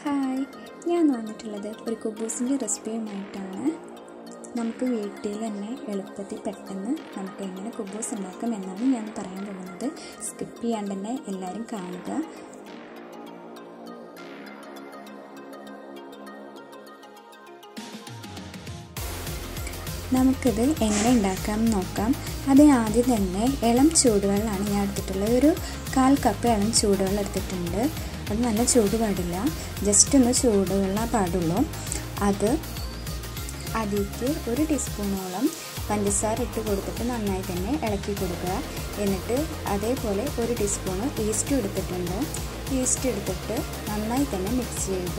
hi ഞാൻ വന്നിട്ടുള്ളത് ഒരു കുബൂസിൻ്റെ റെസിപ്പിയുമായിട്ടാണ് നമുക്ക് വീട്ടിൽ തന്നെ എളുപ്പത്തിൽ പെട്ടെന്ന് നമുക്ക് എങ്ങനെ കുബൂസ് ഉണ്ടാക്കാം എന്നാണ് ഞാൻ പറയാൻ പോകുന്നത് സ്കിപ്പ് ചെയ്യാണ്ട് തന്നെ എല്ലാവരും കാണുക നമുക്കിത് എങ്ങനെ ഉണ്ടാക്കാം നോക്കാം അത് ആദ്യം തന്നെ ഇളം ചൂടുവെള്ളമാണ് ഞാൻ എടുത്തിട്ടുള്ളത് ഒരു കാൽ കപ്പ് ഇളം ചൂടുവെള്ളം എടുത്തിട്ടുണ്ട് അത് നല്ല ചൂട് പാടില്ല ജസ്റ്റ് ഒന്ന് ചൂടുവെള്ളം പാടുള്ളൂ അത് അതിലേക്ക് ഒരു ടീസ്പൂണോളം പഞ്ചസാര ഇട്ട് കൊടുത്തിട്ട് നന്നായി തന്നെ ഇളക്കി കൊടുക്കുക എന്നിട്ട് അതേപോലെ ഒരു ടീസ്പൂണ് ഈസ്റ്റ് എടുത്തിട്ടുണ്ട് ഈസ്റ്റ് എടുത്തിട്ട് നന്നായി തന്നെ മിക്സ് ചെയ്യുക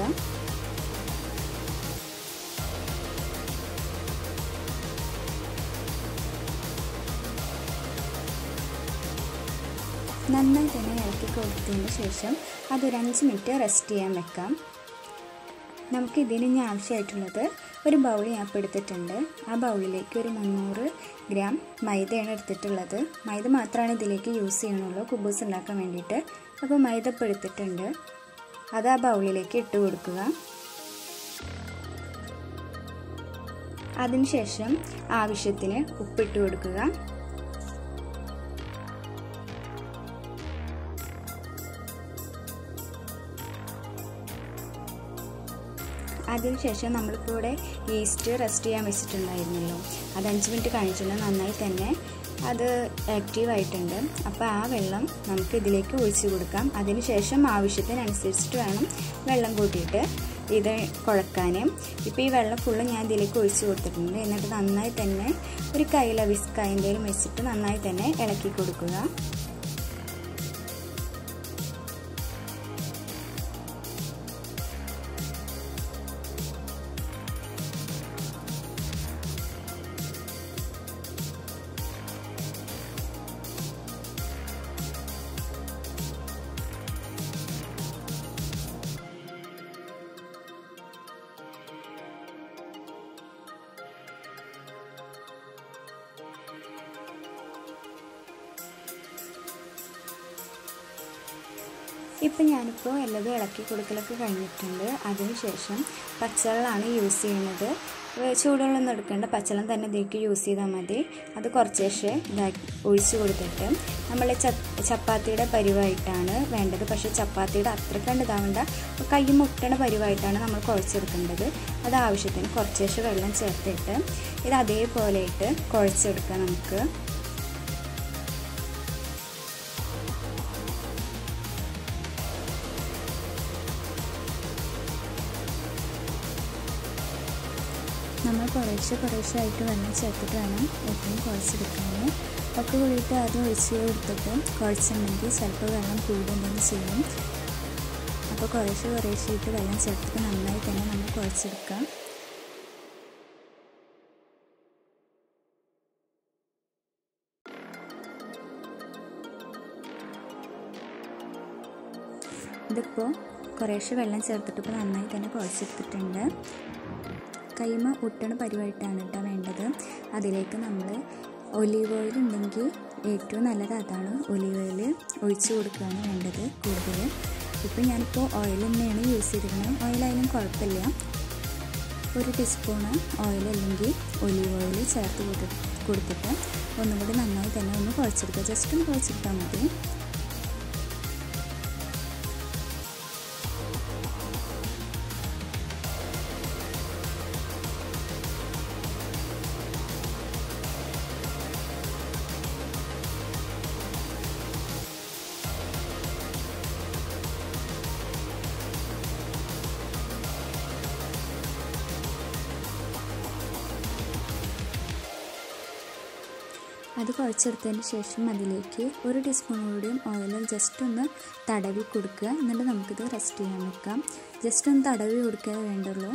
നന്നായി തന്നെ ഇളക്കി കൊടുത്തതിന് ശേഷം അതൊരു അഞ്ച് മിനിറ്റ് റെസ്റ്റ് ചെയ്യാൻ വെക്കാം നമുക്ക് ഇതിന് ഇനി ആവശ്യമായിട്ടുള്ളത് ഒരു ബൗൾ ഞാൻ ഇപ്പോൾ എടുത്തിട്ടുണ്ട് ആ ബൗളിലേക്ക് ഒരു മുന്നൂറ് ഗ്രാം മൈദയാണ് എടുത്തിട്ടുള്ളത് മൈദ മാത്രമാണ് ഇതിലേക്ക് യൂസ് ചെയ്യണുള്ളൂ കുബൂസ് ഉണ്ടാക്കാൻ വേണ്ടിയിട്ട് അപ്പോൾ മൈദ ഇപ്പോൾ എടുത്തിട്ടുണ്ട് അത് ആ ബൗളിലേക്ക് ഇട്ട് കൊടുക്കുക അതിനുശേഷം ആവശ്യത്തിന് ഉപ്പിട്ട് കൊടുക്കുക അതിനുശേഷം നമ്മളിപ്പോൾ ഇവിടെ ഈസ്റ്റ് റെസ്റ്റ് ചെയ്യാൻ വെച്ചിട്ടുണ്ടായിരുന്നല്ലോ അത് അഞ്ച് മിനിറ്റ് കഴിഞ്ഞിട്ടുണ്ട് നന്നായി തന്നെ അത് ആക്റ്റീവ് ആയിട്ടുണ്ട് അപ്പോൾ ആ വെള്ളം നമുക്ക് ഇതിലേക്ക് ഒഴിച്ച് കൊടുക്കാം അതിനുശേഷം ആവശ്യത്തിനനുസരിച്ചിട്ട് വേണം വെള്ളം കൂട്ടിയിട്ട് ഇത് കുഴക്കാൻ ഇപ്പോൾ ഈ വെള്ളം ഫുള്ള് ഞാൻ ഇതിലേക്ക് ഒഴിച്ച് കൊടുത്തിട്ടുണ്ട് എന്നിട്ട് നന്നായി തന്നെ ഒരു കയ്യില വിസ്ക എന്തെങ്കിലും വെച്ചിട്ട് നന്നായി തന്നെ ഇളക്കി കൊടുക്കുക ഇപ്പം ഞാനിപ്പോൾ എല്ലതും ഇളക്കി കൊടുക്കലൊക്കെ കഴിഞ്ഞിട്ടുണ്ട് അതിനുശേഷം പച്ചവെള്ളമാണ് യൂസ് ചെയ്യുന്നത് ചൂടുവെള്ളമൊന്നും എടുക്കേണ്ട പച്ചവെള്ളം തന്നെ ഇതിലേക്ക് യൂസ് ചെയ്താൽ മതി അത് കുറച്ചേശ്ശെ ഇതാക്കി ഒഴിച്ചു കൊടുത്തിട്ട് നമ്മൾ ചപ്പാത്തിയുടെ പരിവായിട്ടാണ് വേണ്ടത് പക്ഷേ ചപ്പാത്തിയുടെ അത്ര കണ്ട് ഇതാവേണ്ട കൈ മുട്ടണ പരിവായിട്ടാണ് നമ്മൾ കുഴച്ചെടുക്കേണ്ടത് അത് ആവശ്യത്തിന് കുറച്ചേശ്ശെ വെള്ളം ചേർത്തിട്ട് ഇത് അതേപോലെ ഇട്ട് കുഴച്ചെടുക്കാം നമുക്ക് നമ്മൾ കുറേശ്ശെ കുറേശ്ശെ ആയിട്ട് വെള്ളം ചേർത്തിട്ട് വേണം എപ്പോഴും കുഴച്ചെടുക്കാൻ ഒക്കെ കൂടിയിട്ട് ആദ്യം ഒഴിച്ച് കൊടുത്തിട്ട് കുഴച്ചിട്ടുണ്ടെങ്കിൽ ചിലപ്പോൾ വെള്ളം കൂടുണ്ടെങ്കിൽ ചെയ്യും അപ്പോൾ കുറേശ്ശെ കുറേശ്ശെ ഇട്ട് വെള്ളം ചേർത്തിട്ട് നന്നായി തന്നെ നമ്മൾ കുഴച്ചെടുക്കാം ഇതിപ്പോൾ കുറേശ്ശെ വെള്ളം ചേർത്തിട്ട് ഇപ്പോൾ നന്നായി തന്നെ കുഴച്ചെടുത്തിട്ടുണ്ട് കൈമ ഒട്ടണ പരിവായിട്ടാണ് കേട്ടോ വേണ്ടത് അതിലേക്ക് നമ്മൾ ഒലീവ് ഓയിൽ ഉണ്ടെങ്കിൽ ഏറ്റവും നല്ലത് അതാണ് ഒലീവ് ഓയിൽ ഒഴിച്ചു കൊടുക്കുകയാണ് വേണ്ടത് കൂടുതൽ ഇപ്പം ഞാനിപ്പോൾ ഓയിൽ തന്നെയാണ് യൂസ് ചെയ്തിരിക്കുന്നത് ഓയിലായാലും കുഴപ്പമില്ല ഒരു ടീസ്പൂണ് ഓയിൽ അല്ലെങ്കിൽ ഒലീവ് ഓയിൽ ചേർത്ത് കൊടു കൊടുത്തിട്ട് ഒന്നും കൂടി നന്നായി തന്നെ ഒന്ന് കുഴച്ചെടുക്കുക ജസ്റ്റ് ഒന്ന് കുഴച്ചെടുത്താൽ മതി അത് കുഴച്ചെടുത്തതിന് ശേഷം അതിലേക്ക് ഒരു ടീസ്പൂൺ കൂടിയും ഓയിൽ ജസ്റ്റ് ഒന്ന് തടവി കൊടുക്കുക എന്നിട്ട് നമുക്കിത് റെസ്റ്റ് ചെയ്യാൻ വെക്കാം ജസ്റ്റ് ഒന്ന് തടവി കൊടുക്കുക വേണ്ടുള്ളൂ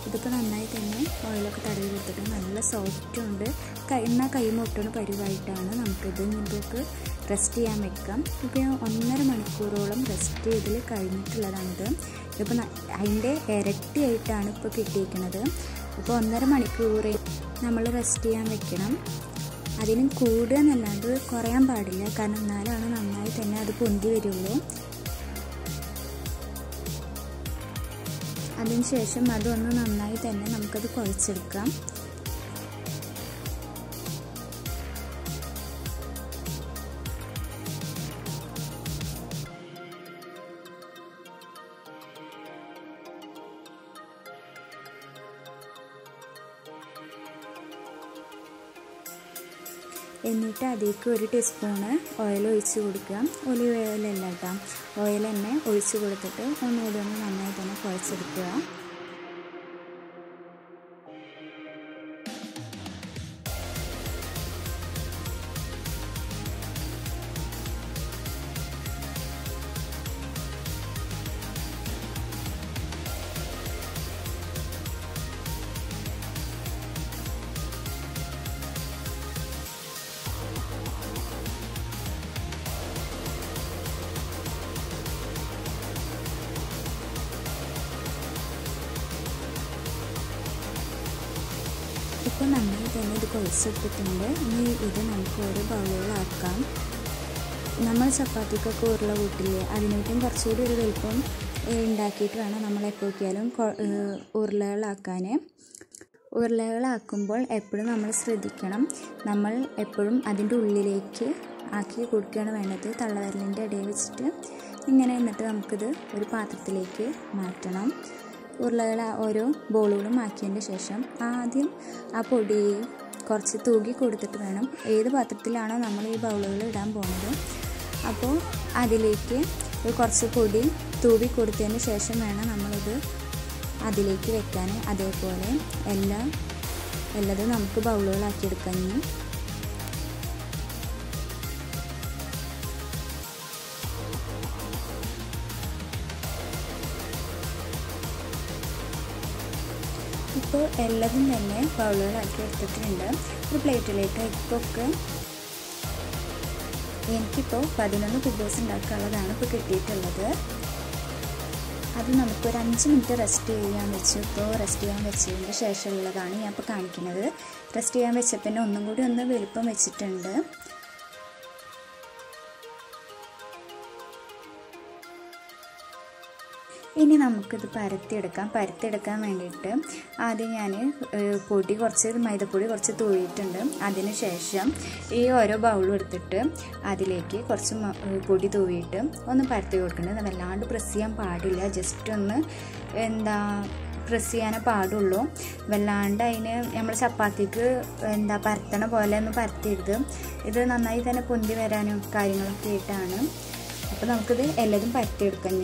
ഇതിപ്പോൾ നന്നായി തന്നെ ഓയിലൊക്കെ തടവി കൊടുത്തിട്ട് നല്ല സോഫ്റ്റും ഉണ്ട് കൈ എന്നാൽ കൈ മുട്ടണ പരിവായിട്ടാണ് നമുക്കിത് ഇതൊക്കെ റെസ്റ്റ് ചെയ്യാൻ വെക്കാം ഇപ്പോൾ ഒന്നര മണിക്കൂറോളം റെസ്റ്റ് ചെയ്തിൽ കഴിഞ്ഞിട്ടുള്ളതാണിത് ഇപ്പോൾ അതിൻ്റെ ഇരട്ടിയായിട്ടാണ് ഇപ്പോൾ കിട്ടിയിരിക്കുന്നത് ഇപ്പോൾ ഒന്നര മണിക്കൂർ നമ്മൾ റെസ്റ്റ് ചെയ്യാൻ വെക്കണം അതിനും കൂടുക എന്നല്ലാണ്ട് കുറയാൻ പാടില്ല കാരണം എന്നാലാണ് നന്നായി തന്നെ അത് പൊന്തി വരുള്ളൂ അതിനുശേഷം അതൊന്ന് നന്നായി തന്നെ നമുക്കത് കുഴച്ചെടുക്കാം എന്നിട്ട് അതിലേക്ക് ഒരു ടീസ്പൂണ് ഓയിൽ ഒഴിച്ച് കൊടുക്കുക ഒലിവ് ഓയിലല്ല കേട്ടോ ഓയിൽ തന്നെ ഒഴിച്ച് കൊടുത്തിട്ട് ഒന്നുകൂടി ഒന്ന് നന്നായി തന്നെ കുഴച്ചെടുക്കുക ഇപ്പോൾ നന്നായി തന്നെ ഇത് കുഴച്ചെടുത്തിട്ടുണ്ട് ഇനി ഇത് നമുക്ക് ഓരോ ബൗളുകളാക്കാം നമ്മൾ ചപ്പാത്തിക്കൊക്കെ ഉരുള കൂട്ടില്ലേ അതിനേക്കും കുറച്ചുകൂടി ഒരു വലുപ്പം ഉണ്ടാക്കിയിട്ട് വേണം നമ്മൾ എപ്പോഴൊക്കെയാലും ഉരുളകളാക്കാൻ ഉരുളകളാക്കുമ്പോൾ എപ്പോഴും നമ്മൾ ശ്രദ്ധിക്കണം നമ്മൾ എപ്പോഴും അതിൻ്റെ ഉള്ളിലേക്ക് ആക്കി കൊടുക്കുകയാണ് വേണ്ടത് തള്ളവിരലിൻ്റെ ഇടയിൽ വെച്ചിട്ട് ഇങ്ങനെ എന്നിട്ട് നമുക്കിത് ഒരു പാത്രത്തിലേക്ക് മാറ്റണം ഉരുളകൾ ഓരോ ബോളുകളും ആക്കിയതിൻ്റെ ശേഷം ആദ്യം ആ പൊടി കുറച്ച് തൂകി കൊടുത്തിട്ട് വേണം ഏത് പാത്രത്തിലാണോ നമ്മൾ ഈ ബൗളുകൾ ഇടാൻ പോകുന്നത് അപ്പോൾ അതിലേക്ക് കുറച്ച് പൊടി തൂവി കൊടുത്തതിന് ശേഷം വേണം നമ്മളിത് അതിലേക്ക് വെക്കാൻ അതേപോലെ എല്ലാ എല്ലാതും നമുക്ക് ബൗളുകളാക്കി എടുക്കാൻ ഇപ്പോൾ എല്ലാതും തന്നെ ബൗളുകളാക്കി എടുത്തിട്ടുണ്ട് ഒരു പ്ലേറ്റിലേക്ക് ഇപ്പൊക്കെ എനിക്കിപ്പോൾ പതിനൊന്ന് കുബൂസ് ഉണ്ടാക്കാനുള്ളതാണ് ഇപ്പോൾ കിട്ടിയിട്ടുള്ളത് അത് നമുക്കൊരു അഞ്ച് മിനിറ്റ് റെസ്റ്റ് ചെയ്യാൻ വെച്ചു ഇപ്പോൾ റെസ്റ്റ് ചെയ്യാൻ വെച്ചതിന് ശേഷമുള്ളതാണ് ഞാൻ ഇപ്പോൾ കാണിക്കുന്നത് റെസ്റ്റ് ചെയ്യാൻ വെച്ചപ്പോൾ ഒന്നും കൂടി ഒന്ന് വലുപ്പം വെച്ചിട്ടുണ്ട് ഇനി നമുക്കിത് പരത്തിയെടുക്കാം പരത്തിയെടുക്കാൻ വേണ്ടിയിട്ട് ആദ്യം ഞാൻ പൊടി കുറച്ച് മൈദപ്പൊടി കുറച്ച് തൂവിയിട്ടുണ്ട് അതിന് ശേഷം ഈ ഓരോ ബൗളും എടുത്തിട്ട് അതിലേക്ക് കുറച്ച് പൊടി തൂവിയിട്ട് ഒന്ന് പരത്തി കൊടുക്കുന്നത് വല്ലാണ്ട് പ്രസ് ചെയ്യാൻ പാടില്ല ജസ്റ്റ് ഒന്ന് എന്താ പ്രസ് ചെയ്യാനേ പാടുള്ളൂ വല്ലാണ്ട് അതിന് നമ്മൾ ചപ്പാത്തിക്ക് എന്താ പരത്തണ പോലെ ഒന്ന് പരത്തരുത് ഇത് നന്നായി തന്നെ പൊന്തി വരാനും കാര്യങ്ങളൊക്കെ ആയിട്ടാണ് അപ്പോൾ നമുക്കിത് എല്ലാതും പരത്തിയെടുക്കാം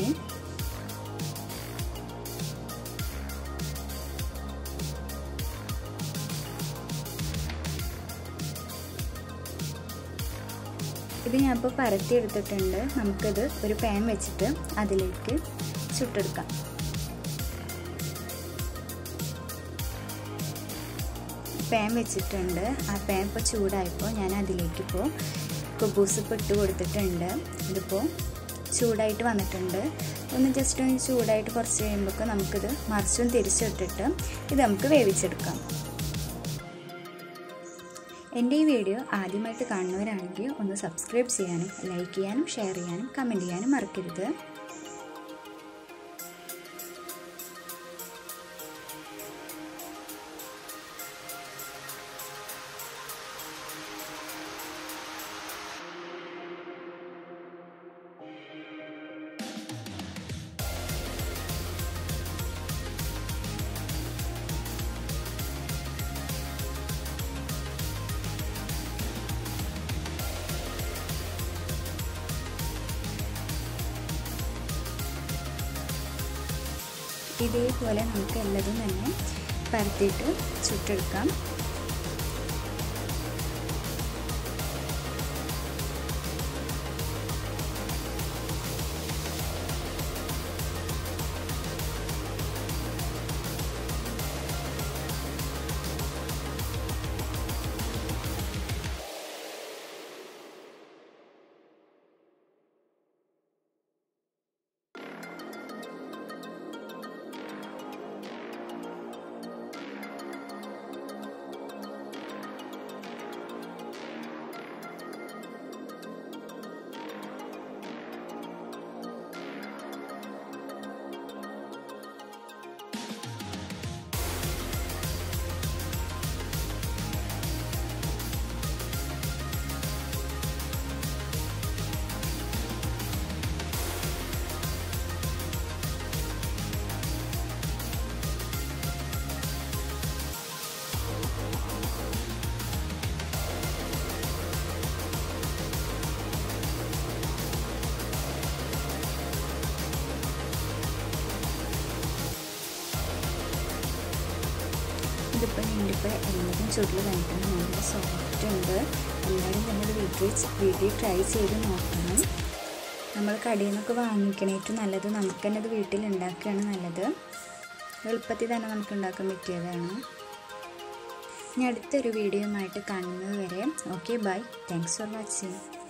ഇത് ഞാനിപ്പോൾ പരത്തി എടുത്തിട്ടുണ്ട് നമുക്കിത് ഒരു പാൻ വെച്ചിട്ട് അതിലേക്ക് ചുട്ടെടുക്കാം പാൻ വെച്ചിട്ടുണ്ട് ആ പാൻ ഇപ്പോൾ ചൂടായപ്പോൾ ഞാൻ അതിലേക്ക് ഇപ്പോൾ കുബൂസ് ഇപ്പോൾ ഇട്ട് കൊടുത്തിട്ടുണ്ട് ഇതിപ്പോൾ ചൂടായിട്ട് വന്നിട്ടുണ്ട് ഒന്ന് ജസ്റ്റ് ഒന്ന് ചൂടായിട്ട് കുറച്ച് കഴിയുമ്പോൾ നമുക്കിത് മറിച്ചും തിരിച്ചിട്ടിട്ട് ഇത് നമുക്ക് വേവിച്ചെടുക്കാം എൻ്റെ ഈ വീഡിയോ ആദ്യമായിട്ട് കാണുന്നവരാണെങ്കിൽ ഒന്ന് സബ്സ്ക്രൈബ് ചെയ്യാനും ലൈക്ക് ചെയ്യാനും ഷെയർ ചെയ്യാനും കമൻറ്റ് ചെയ്യാനും മറക്കരുത് ഇതേപോലെ നമുക്ക് എല്ലാതും തന്നെ പരത്തിയിട്ട് ചുട്ടെടുക്കാം ഉണ്ട് ഇപ്പോൾ എല്ലാവരും ചുരുൾ കണ്ടിട്ടുണ്ട് നല്ല സോഫ്റ്റ് ഉണ്ട് എല്ലാവരും തന്നെ ഇത് വീട്ടിൽ വീട്ടിൽ ട്രൈ ചെയ്ത് നോക്കണം നമ്മൾ കടയിൽ നിന്നൊക്കെ വാങ്ങിക്കണേറ്റ് നല്ലത് നമുക്ക് തന്നെ ഇത് വീട്ടിൽ ഉണ്ടാക്കുകയാണ് നല്ലത് എളുപ്പത്തിൽ തന്നെ നമുക്ക് ഉണ്ടാക്കാൻ പറ്റിയതാണ് ഇനി അടുത്തൊരു വീഡിയോയുമായിട്ട് കാണുന്നത് വരെ okay bye thanks for watching